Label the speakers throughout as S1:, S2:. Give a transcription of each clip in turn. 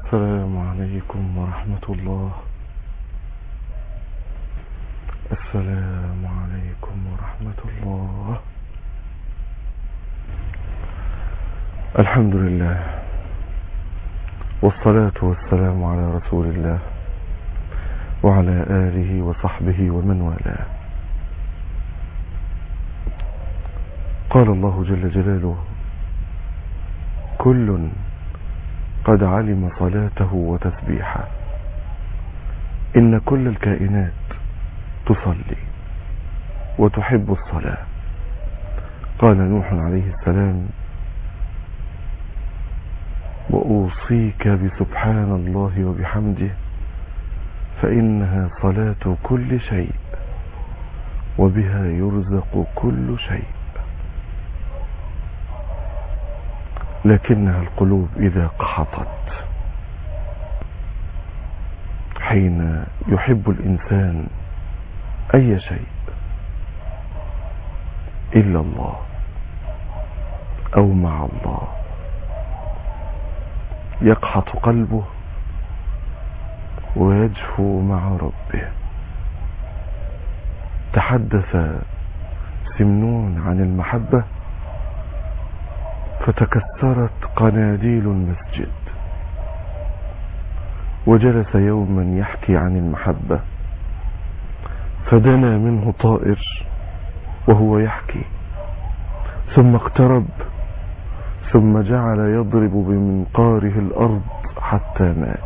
S1: السلام عليكم ورحمة الله السلام عليكم ورحمة الله الحمد لله والصلاة والسلام على رسول الله وعلى آله وصحبه ومن والاه قال الله جل جلاله كل قد علم صلاته وتسبيحه إن كل الكائنات تصلي وتحب الصلاة قال نوح عليه السلام وأوصيك بسبحان الله وبحمده فإنها صلاة كل شيء وبها يرزق كل شيء لكنها القلوب إذا قحطت حين يحب الإنسان أي شيء إلا الله أو مع الله يقحط قلبه ويجفو مع ربه تحدث سمنون عن المحبة فتكسرت قناديل المسجد وجلس يوما يحكي عن المحبة فدنا منه طائر وهو يحكي ثم اقترب ثم جعل يضرب بمنقاره الأرض حتى مات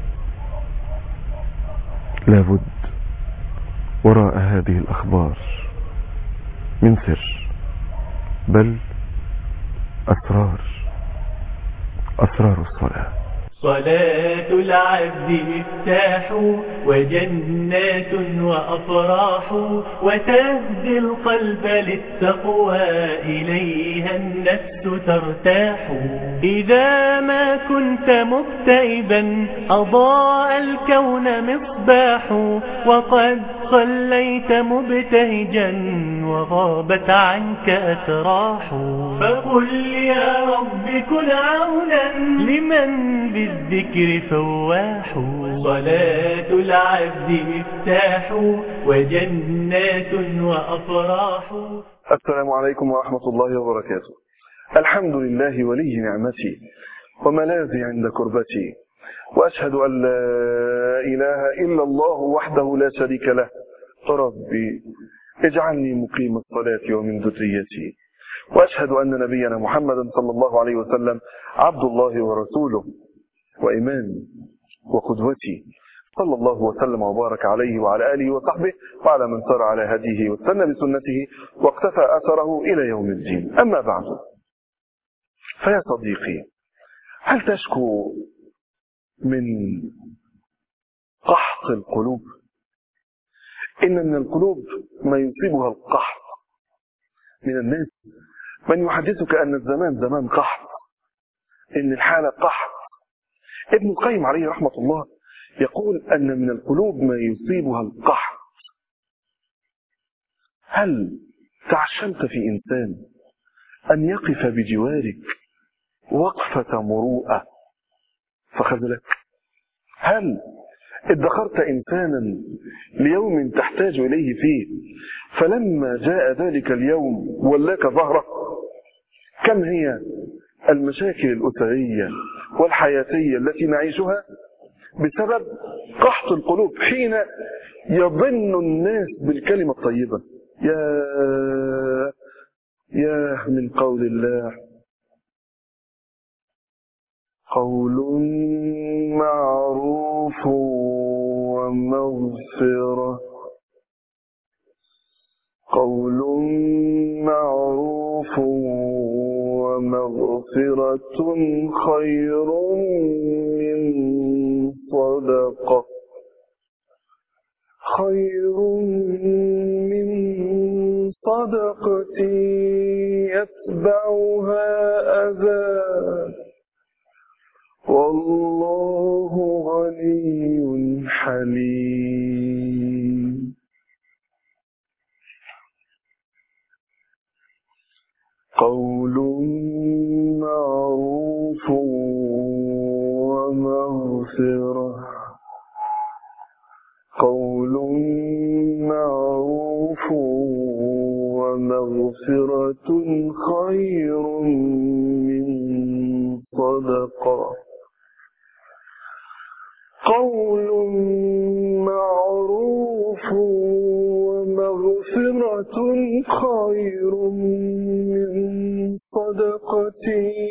S1: لابد وراء هذه الأخبار من سر بل أسرار أسرار الصلاة
S2: صلاة العبد مفتاح وجنات وأفراح وتهدي القلب للتقوى إليها النفس ترتاح إذا ما كنت مكتئبا أضاء الكون مصباح وقد صليت مبتهجا وغابت عنك أتراح فقل يا رب كن عونا لمن بالذكر فواح صلاة العبد مفتاح وجنات وأفراح
S1: السلام عليكم ورحمة الله وبركاته الحمد لله ولي نعمتي وملاذي عند كربتي وأشهد أن لا إله إلا الله وحده لا شريك له ربي اجعلني مقيم الصلاة ومن ذريتي وأشهد أن نبينا محمدا صلى الله عليه وسلم عبد الله ورسوله وإمامي وقدوتي صلى الله وسلم وبارك عليه وعلى آله وصحبه وعلى من سار على هديه واستنى بسنته واقتفى أثره إلى يوم الدين أما بعد فيا صديقي هل تشكو من قحط القلوب إن من القلوب ما يصيبها القحط من الناس من يحدثك أن الزمان زمان قحط إن الحالة قحط ابن القيم عليه رحمة الله يقول أن من القلوب ما يصيبها القحط هل تعشمت في إنسان أن يقف بجوارك وقفة مروءة فخذلك هل ادخرت إنسانا ليوم تحتاج إليه فيه فلما جاء ذلك اليوم ولاك ظهره كم هي المشاكل الأسرية والحياتية التي نعيشها بسبب قحط القلوب حين يظن الناس بالكلمة الطيبة يا يا من قول الله قول معروف ومغفرة قول معروف ومغفرة خير من صدقة خير من صدقة يتبعها أذى والله غني حليم قول معروف ومغفرة مغفرة قول معروف ومغفرة خير من صدقة قول معروف ومغفرة خير من صدقة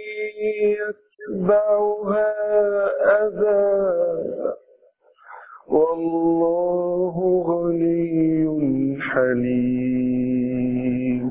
S1: يتبعها أذى والله غني حليم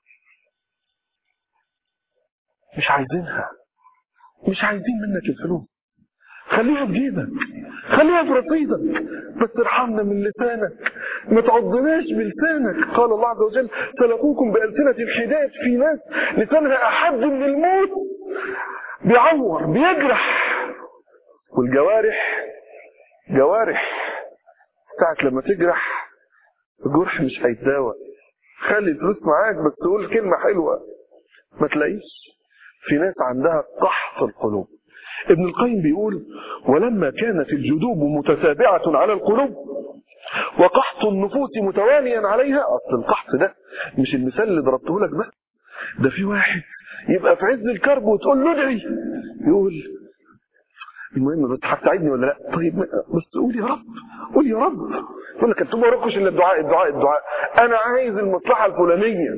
S1: مش عايزينها مش عايزين منك الفلوس خليها في جيبك خليها في رصيدك بس ارحمنا من لسانك ما تعضناش بلسانك قال الله عز وجل سلكوكم بألسنة الحداد في ناس لسانها أحد من الموت بيعور بيجرح والجوارح جوارح ساعة لما تجرح الجرح مش هيتداوى خلي الفلوس معاك بس تقول كلمة حلوة ما تلاقيش في ناس عندها قحط القلوب ابن القيم بيقول ولما كانت الجدوب متتابعة على القلوب وقحط النفوس متواليا عليها اصل القحط ده مش المثال اللي ضربته لك بس ده في واحد يبقى في عز الكرب وتقول له ادعي يقول المهم بس هتساعدني ولا لا طيب بس قول يا رب قول يا رب يقول لك انتوا ما وراكوش الا الدعاء الدعاء الدعاء انا عايز المصلحه الفلانيه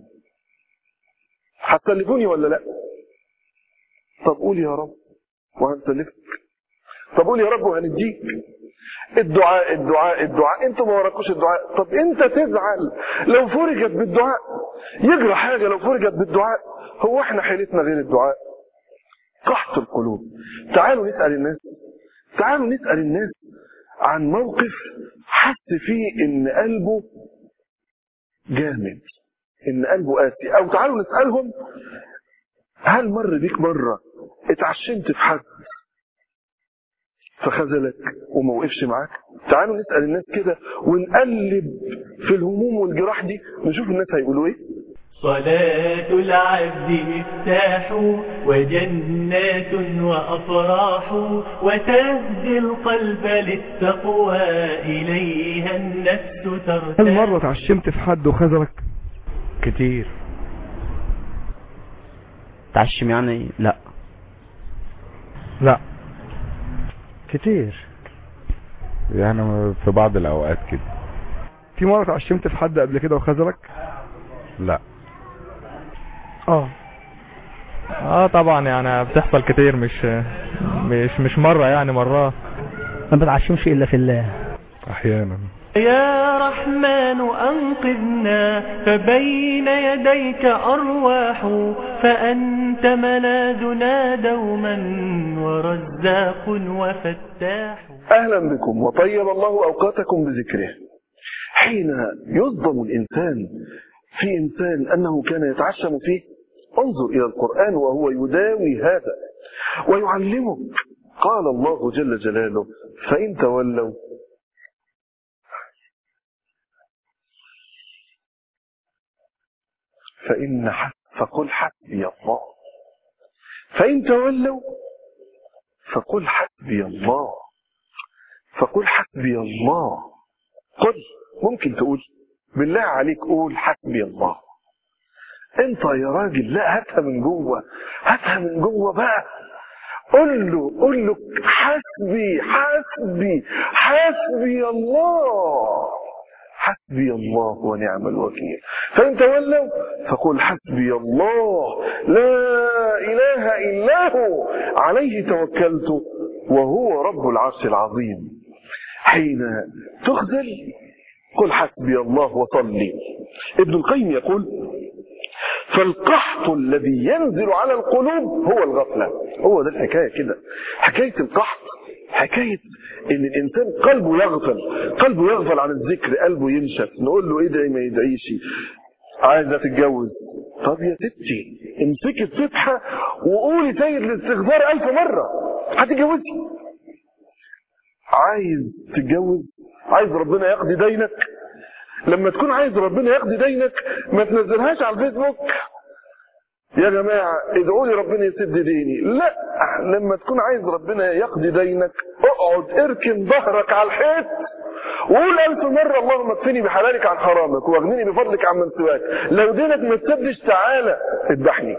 S1: هتسلفوني ولا لا طب قول يا رب وهنسلفك طب قول يا رب وهنديك الدعاء الدعاء الدعاء انتوا ما وراكوش الدعاء طب انت تزعل لو فرجت بالدعاء يجرى حاجه لو فرجت بالدعاء هو احنا حيلتنا غير الدعاء قحط القلوب تعالوا نسال الناس تعالوا نسال الناس عن موقف حس فيه ان قلبه جامد ان قلبه قاسي او تعالوا نسالهم هل مر بيك مره اتعشمت في حد فخذلك وما وقفش معاك تعالوا نسأل الناس كده ونقلب في الهموم والجراح دي نشوف الناس هيقولوا ايه
S2: صلاة العبد مفتاح وجنات وأفراح وتهدي القلب للتقوى إليها النفس ترتاح
S3: هل مرة اتعشمت في حد وخذلك
S4: كتير تعشم يعني لا
S3: لا
S5: كتير يعني في بعض الأوقات كده
S3: في مرة اتعشمت في حد قبل كده وخذلك
S5: لا
S3: اه
S6: اه طبعا يعني بتحصل كتير مش مش مش مرة يعني مرات
S7: ما بتعشمش الا في الله
S5: أحيانا
S2: يا رحمن أنقذنا فبين يديك أرواح فأنت ملاذنا دوما ورزاق وفتاح
S1: اهلا بكم وطيب الله اوقاتكم بذكره حين يصدم الانسان في انسان انه كان يتعشم فيه انظر الى القران وهو يداوي هذا ويعلمك قال الله جل جلاله فان تولوا فإن حسب فقل حسبي الله فإن تولوا فقل حسبي الله فقل حسبي الله قل ممكن تقول بالله عليك قول حسبي الله انت يا راجل لا هاتها من جوه هاتها من جوه بقى قل له قل له حسبي حسبي حسبي الله حسبي الله ونعم الوكيل فإن تولوا فقل حسبي الله لا إله إلا هو عليه توكلت وهو رب العرش العظيم حين تخذل قل حسبي الله وصلي ابن القيم يقول فالقحط الذي ينزل على القلوب هو الغفلة هو ده الحكاية كده حكاية القحط حكاية ان الانسان قلبه يغفل قلبه يغفل عن الذكر قلبه ينشف نقول له ادعي ما يدعيش عايزة تتجوز طب يا ستي امسكي السبحة وقولي سيد الاستغفار ألف مرة هتتجوزي عايز تتجوز عايز ربنا يقضي دينك لما تكون عايز ربنا يقضي دينك ما تنزلهاش على الفيسبوك يا جماعة ادعوا لي ربنا يسد ديني لا لما تكون عايز ربنا يقضي دينك اقعد اركن ظهرك على الحيط وقول ألف مرة اللهم اكفني بحلالك عن حرامك واغنني بفضلك عن من سواك لو دينك ما تسدش تعالى اذبحني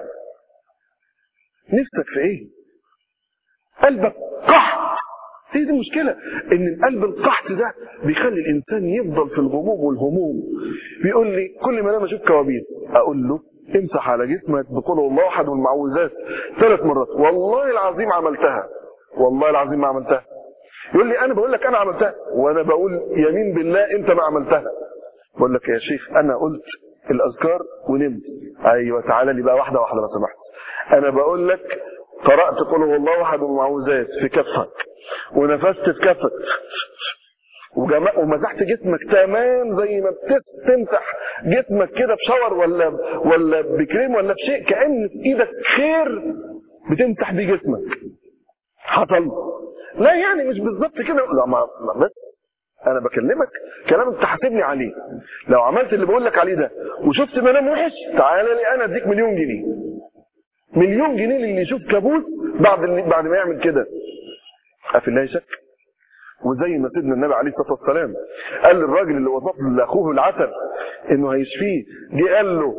S1: نفسك في ايه قلبك قحط هي دي المشكلة ان القلب القحط ده بيخلي الانسان يفضل في الغموم والهموم بيقول لي كل ما انا اشوف كوابيس اقول له امسح على جسمك بقول الله احد والمعوذات ثلاث مرات والله العظيم عملتها والله العظيم ما عملتها يقول لي انا بقول لك انا عملتها وانا بقول يمين بالله انت ما عملتها بقول لك يا شيخ انا قلت الاذكار ونمت ايوه تعالى لي بقى واحده واحده لو سمحت انا بقول لك قرات قل هو الله احد والمعوذات في كفك ونفست في كفك وجما... ومسحت جسمك تمام زي ما بتمسح جسمك كده بشاور ولا ولا بكريم ولا بشيء كأن في ايدك خير بتمسح بيه جسمك حصل لا يعني مش بالظبط كده لا ما ما بس انا بكلمك كلام انت حاسبني عليه لو عملت اللي بقول لك عليه ده وشفت منام وحش تعالى لي انا اديك مليون جنيه مليون جنيه للي يشوف كابوس بعد اللي بعد ما يعمل كده افي الله شك وزي ما سيدنا النبي عليه الصلاه والسلام قال للراجل اللي وصف لاخوه العسل انه هيشفيه جه قال له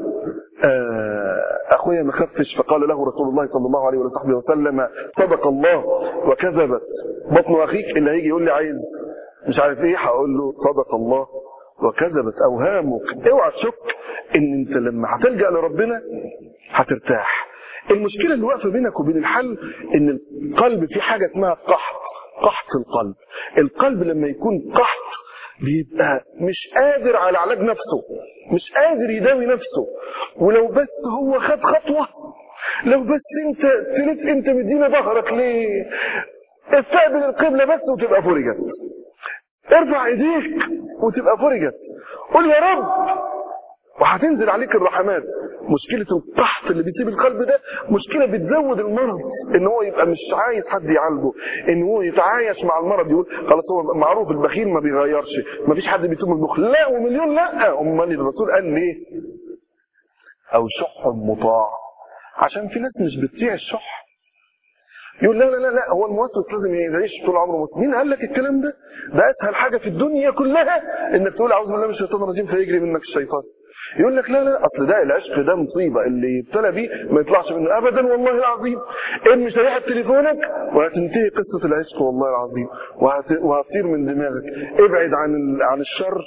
S1: آه اخويا ما خفش فقال له رسول الله صلى الله عليه وصحبه وسلم صدق الله وكذبت بطن اخيك اللي هيجي يقول لي عايز مش عارف ايه هقول له صدق الله وكذبت اوهامك اوعى تشك ان انت لما هتلجا لربنا هترتاح المشكله اللي واقفه بينك وبين الحل ان القلب فيه حاجه اسمها قحط قحط القلب القلب لما يكون قحط بيبقى مش قادر على علاج نفسه مش قادر يداوي نفسه ولو بس هو خد خطوة لو بس انت تلف انت مدينا ظهرك ليه استقبل القبلة بس وتبقى فرجت ارفع ايديك وتبقى فرجت قول يا رب وهتنزل عليك الرحمات مشكلة القحط اللي بيسيب القلب ده مشكلة بتزود المرض ان هو يبقى مش عايز حد يعالجه ان هو يتعايش مع المرض يقول خلاص هو معروف البخيل ما بيغيرش ما فيش حد بيتوب من البخل لا ومليون لا امال الرسول قال ليه او شح مطاع عشان في ناس مش بتطيع الشح يقول لا لا لا لا هو الموسوس لازم يعيش طول عمره موسوس مين قال لك الكلام ده ده اسهل حاجه في الدنيا كلها انك تقول اعوذ بالله من الشيطان الرجيم فيجري منك الشيطان يقول لك لا لا اصل ده العشق ده مصيبه اللي يبتلى بيه ما يطلعش منه ابدا والله العظيم ارمي شريحه تليفونك وهتنتهي قصه العشق والله العظيم وهت... وهتطير من دماغك ابعد عن ال... عن الشر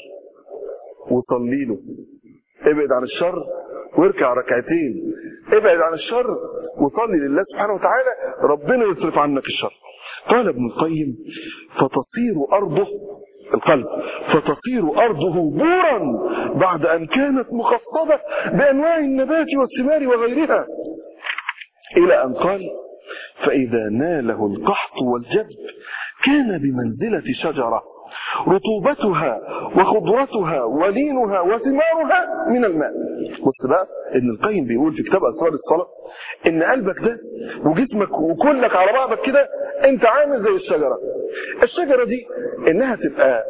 S1: وصلي له ابعد عن الشر واركع ركعتين ابعد عن الشر وصلي لله سبحانه وتعالى ربنا يصرف عنك الشر قال ابن القيم فتصير ارضه القلب فتصير أرضه بورا بعد أن كانت مخصبة بأنواع النبات والثمار وغيرها إلى أن قال فإذا ناله القحط والجذب كان بمنزلة شجرة رطوبتها وخضرتها ولينها وثمارها من الماء بص بقى ابن القيم بيقول في كتاب أسرار الصلاة إن قلبك ده وجسمك وكلك على بعضك كده أنت عامل زي الشجرة الشجرة دي إنها تبقى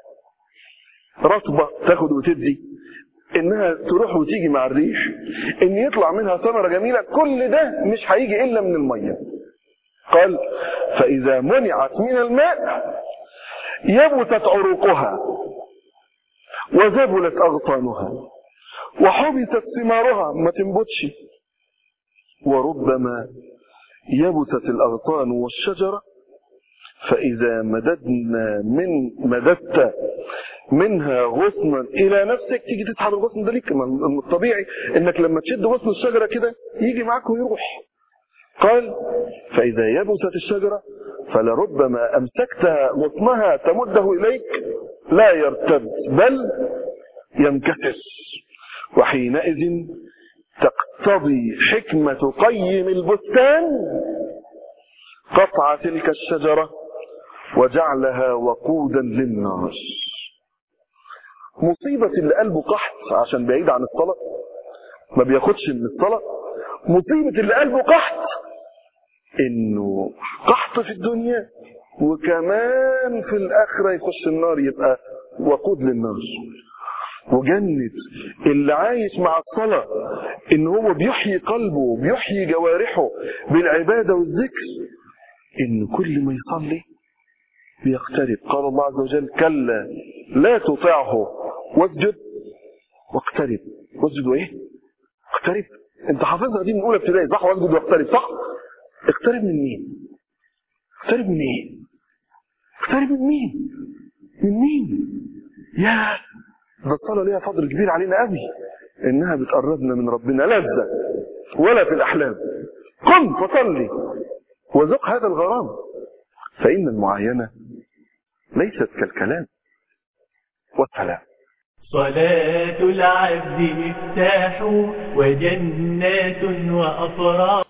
S1: رطبة تاخد وتدي إنها تروح وتيجي مع الريح إن يطلع منها ثمرة جميلة كل ده مش هيجي إلا من المية قال فإذا منعت من الماء يبتت عروقها وذبلت أغصانها وحبست ثمارها ما تنبتش وربما يبتت الأغصان والشجرة فإذا مددنا من مددت منها غصنا إلى نفسك تيجي تسحب الغصن ده ليك الطبيعي إنك لما تشد غصن الشجرة كده يجي معاك ويروح قال فإذا يبست الشجرة فلربما أمسكتها غصنها تمده إليك لا يرتد بل ينكسر وحينئذ تقتضي حكمة قيم البستان قطع تلك الشجرة وجعلها وقودا للنار مصيبة اللي قلبه قحط عشان بعيد عن الصلاة ما بياخدش من الصلاة مصيبة اللي قلبه قحط انه قحط في الدنيا وكمان في الاخرة يخش النار يبقى وقود للنار وجنة اللي عايش مع الصلاة ان هو بيحيي قلبه بيحيي جوارحه بالعبادة والذكر ان كل ما يصلي بيقترب قال الله عز وجل كلا لا تطعه واسجد واقترب واسجد وايه اقترب انت حافظها دي من اولى ابتدائي صح واسجد واقترب صح اقترب من مين اقترب من ايه اقترب من مين من مين يا ده الصلاة ليها فضل كبير علينا قوي انها بتقربنا من ربنا لذة ولا في الاحلام قم فصلي وذق هذا الغرام فان المعاينة ليست كالكلام والسلام
S2: صلاة العبد مفتاح وجنات وأفراح